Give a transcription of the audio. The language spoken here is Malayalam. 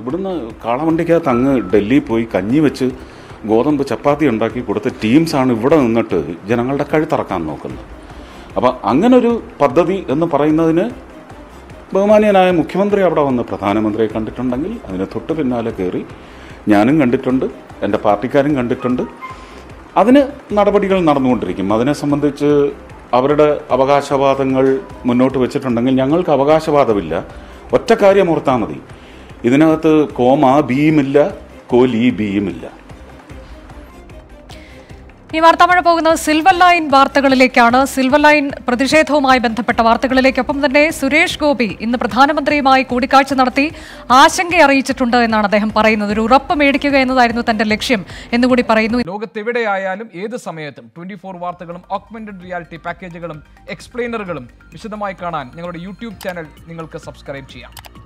ഇവിടുന്ന് കാളവണ്ടിക്കകത്ത് അങ്ങ് ഡൽഹിയിൽ പോയി കഞ്ഞി വെച്ച് ഗോതമ്പ് ചപ്പാത്തി ഉണ്ടാക്കി കൊടുത്ത ടീംസാണ് ഇവിടെ നിന്നിട്ട് ജനങ്ങളുടെ കഴുത്തറക്കാൻ നോക്കുന്നത് അപ്പം അങ്ങനൊരു പദ്ധതി എന്ന് പറയുന്നതിന് ബഹുമാനീയനായ മുഖ്യമന്ത്രി അവിടെ വന്ന് പ്രധാനമന്ത്രിയെ കണ്ടിട്ടുണ്ടെങ്കിൽ അതിന് തൊട്ട് പിന്നാലെ കയറി ഞാനും കണ്ടിട്ടുണ്ട് എൻ്റെ പാർട്ടിക്കാരും കണ്ടിട്ടുണ്ട് അതിന് നടപടികൾ നടന്നുകൊണ്ടിരിക്കും അതിനെ സംബന്ധിച്ച് അവരുടെ അവകാശവാദങ്ങൾ മുന്നോട്ട് വെച്ചിട്ടുണ്ടെങ്കിൽ ഞങ്ങൾക്ക് അവകാശവാദമില്ല ഒറ്റ കാര്യം ഓർത്താൽ മതി ഇതിനകത്ത് കോമ ബിയുമില്ല കോലി ബിയുമില്ല ഈ വാർത്താമഴ പോകുന്നത് സിൽവർ ലൈൻ വാർത്തകളിലേക്കാണ് സിൽവർ ലൈൻ പ്രതിഷേധവുമായി ബന്ധപ്പെട്ട വാർത്തകളിലേക്കൊപ്പം തന്നെ സുരേഷ് ഗോപി ഇന്ന് പ്രധാനമന്ത്രിയുമായി കൂടിക്കാഴ്ച നടത്തി ആശങ്ക അറിയിച്ചിട്ടുണ്ട് എന്നാണ് അദ്ദേഹം പറയുന്നത് ഒരു ഉറപ്പ് മേടിക്കുക എന്നതായിരുന്നു തന്റെ ലക്ഷ്യം എന്നുകൂടി പറയുന്നു ലോകത്തെവിടെയായാലും ഏത് സമയത്തും ട്വന്റി ഫോർ വാർത്തകളും ഓഗ്മെന്റഡ് റിയാലിറ്റി പാക്കേജുകളും എക്സ്പ്ലെയിനറുകളും വിശദമായി കാണാൻ ഞങ്ങളുടെ യൂട്യൂബ് ചാനൽ നിങ്ങൾക്ക് സബ്സ്ക്രൈബ് ചെയ്യാം